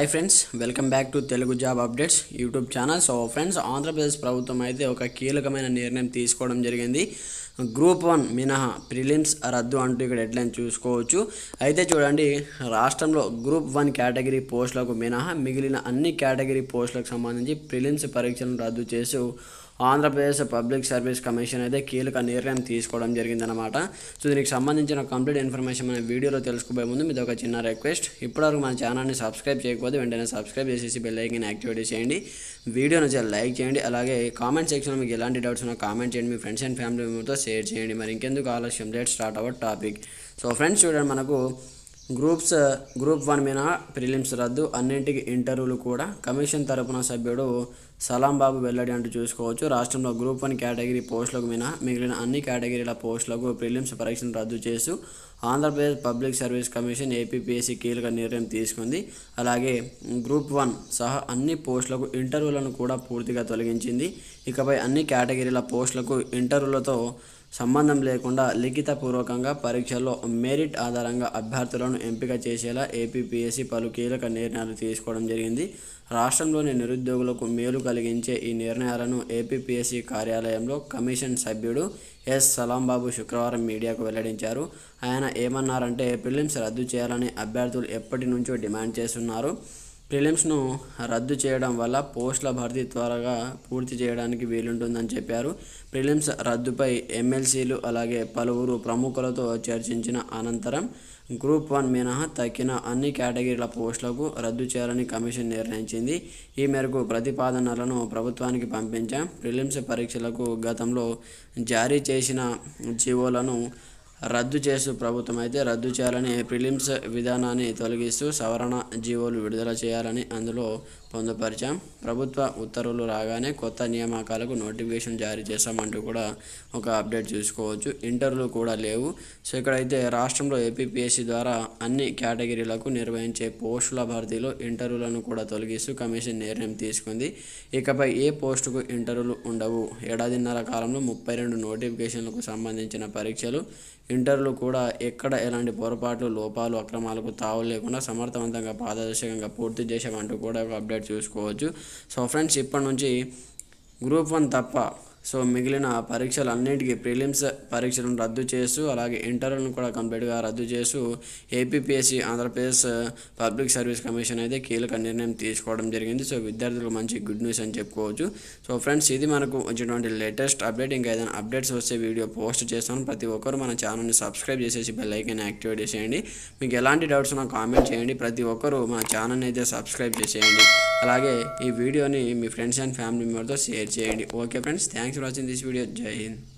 hi friends welcome back to Telugu job updates YouTube channel so friends Andhra Pradesh ప్రభుత్వం అయితే ఒక కీలకమైన నిర్ణయం తీసుకోవడం జరిగింది గ్రూప్ వన్ మినహా ప్రిలిమ్స్ రద్దు అంటూ ఇక్కడ హెడ్లైన్ చూసుకోవచ్చు అయితే చూడండి రాష్ట్రంలో గ్రూప్ వన్ కేటగిరీ పోస్టులకు మినహా మిగిలిన అన్ని కేటగిరీ పోస్టులకు సంబంధించి ప్రిలిమ్స్ పరీక్షలను రద్దు చేస్తూ ఆంధ్రప్రదేశ్ పబ్లిక్ సర్వీస్ కమిషన్ అయితే కీలక నిర్ణయం తీసుకోవడం జరిగిందనమాట సో దీనికి సంబంధించిన కంప్లీట్ ఇన్ఫర్మేషన్ మన వీడియోలో తెలుసుకోబోయే ముందు మీది ఒక చిన్న రిక్వెస్ట్ ఇప్పటివరకు మన ఛానల్ని సబ్స్క్రైబ్ చేయకపోతే వెంటనే సబ్స్క్రైబ్ చేసేసి బెల్ ఐకన్ యాక్టివేట్ చేయండి వీడియో నచ్చే లైక్ చేయండి అలాగే కామెంట్ సెక్షన్లో మీకు ఎలాంటి డౌట్స్ ఉన్నా కామెంట్ చేయండి మీ ఫ్రెండ్స్ అండ్ ఫ్యామిలీ మెంబర్తో షేర్ చేయండి మరి ఇంకెందుకు ఆలస్యం let start our topic so friends చూడండి మనకు గ్రూప్స్ గ్రూప్ వన్ మీద ప్రిలిమ్స్ రద్దు అన్నింటికి ఇంటర్వ్యూలు కూడా కమిషన్ తరపున సభ్యుడు సలాం బాబు వెల్లడి అంటూ చూసుకోవచ్చు రాష్ట్రంలో గ్రూప్ వన్ కేటగిరీ పోస్టులకు మినహా మిగిలిన అన్ని కేటగిరీల పోస్టులకు ప్రిలిమ్స్ పరీక్షను రద్దు చేస్తూ Andhra Pradesh public service commission APPSC కీలక నిర్ణయం తీసుకుంది అలాగే గ్రూప్ వన్ సహా అన్ని పోస్టులకు ఇంటర్వ్యూలను కూడా పూర్తిగా తొలగించింది ఇకపై అన్ని కేటగిరీల పోస్టులకు ఇంటర్వ్యూలతో సంబంధం లేకుండా లిఖితపూర్వకంగా పరీక్షల్లో మెరిట్ ఆధారంగా అభ్యర్థులను ఎంపిక చేసేలా ఏపీపీఎస్సీ పలు కీలక నిర్ణయాలు తీసుకోవడం జరిగింది రాష్ట్రంలోని నిరుద్యోగులకు మేలు కలిగించే ఈ నిర్ణయాలను ఏపీపీఎస్సీ కార్యాలయంలో కమిషన్ సభ్యుడు ఎస్ సలాంబాబు శుక్రవారం మీడియాకు వెల్లడించారు ఆయన ఏమన్నారంటే ప్రిలిమ్స్ రద్దు చేయాలని అభ్యర్థులు ఎప్పటి నుంచో డిమాండ్ చేస్తున్నారు ప్రిలిమ్స్ను రద్దు చేయడం వల్ల పోస్టుల భర్తీ త్వరగా పూర్తి చేయడానికి వీలుంటుందని చెప్పారు ప్రిలిమ్స్ రద్దుపై ఎమ్మెల్సీలు అలాగే పలువురు ప్రముఖులతో చర్చించిన అనంతరం గ్రూప్ వన్ మినహా తక్కిన అన్ని కేటగిరీల పోస్టులకు రద్దు చేయాలని కమిషన్ నిర్ణయించింది ఈ మేరకు ప్రతిపాదనలను ప్రభుత్వానికి పంపించాం ప్రిలిమ్స్ పరీక్షలకు గతంలో జారీ చేసిన జీవోలను రద్దు చేస్తూ ప్రభుత్వం అయితే రద్దు చేయాలని ప్రిలిమ్స్ విధానాన్ని తొలగిస్తూ సవరణ జీవోలు విడుదల చేయాలని అందులో పొందుపరిచాం ప్రభుత్వ ఉత్తర్వులు రాగానే కొత్త నియామకాలకు నోటిఫికేషన్ జారీ చేశామంటూ కూడా ఒక అప్డేట్ చూసుకోవచ్చు ఇంటర్వ్యూలు కూడా లేవు సో ఇక్కడైతే రాష్ట్రంలో ఏపీపీఎస్సీ ద్వారా అన్ని కేటగిరీలకు నిర్వహించే పోస్టుల భర్తీలో ఇంటర్వ్యూలను కూడా తొలగిస్తూ కమిషన్ నిర్ణయం తీసుకుంది ఇకపై ఏ పోస్టుకు ఇంటర్వ్యూలు ఉండవు ఏడాదిన్నర కాలంలో ముప్పై రెండు నోటిఫికేషన్లకు సంబంధించిన పరీక్షలు ఇంటర్వ్యూలు కూడా ఎక్కడ ఎలాంటి పొరపాట్లు లోపాలు అక్రమాలకు తావు లేకుండా సమర్థవంతంగా పారదర్శకంగా పూర్తి చేసామంటూ కూడా ఒక అప్డేట్ చూసుకోవచ్చు సో ఫ్రెండ్స్ ఇప్పటి నుంచి గ్రూప్ వన్ తప్ప సో మిగిలిన పరీక్షలు అన్నింటికీ ప్రిలిమ్స్ పరీక్షలను రద్దు చేస్తూ అలాగే ఇంటర్వ్యూలను కూడా కంప్లీట్గా రద్దు చేస్తూ APPSC Andhra Pradesh public service commission అయితే కీలక నిర్ణయం తీసుకోవడం జరిగింది సో విద్యార్థులకు మంచి గుడ్ న్యూస్ అని చెప్పుకోవచ్చు సో ఫ్రెండ్స్ ఇది మనకు వచ్చినటువంటి లేటెస్ట్ అప్డేట్ ఇంకా ఏదైనా అప్డేట్స్ వస్తే వీడియో పోస్ట్ చేస్తాను ప్రతి ఒక్కరు మన ఛానల్ని సబ్స్క్రైబ్ చేసేసి బెల్ ఐకాన్ యాక్టివేట్ చేసేయండి మీకు ఎలాంటి డౌట్స్ ఉన్నా కామెంట్ చేయండి ప్రతి ఒక్కరు మన ఛానల్ని అయితే సబ్స్క్రైబ్ చేసేయండి అలాగే ఈ వీడియోని మీ ఫ్రెండ్స్ అండ్ ఫ్యామిలీ మెంబర్తో షేర్ చేయండి okay friends thanks for watching this video Jai Hind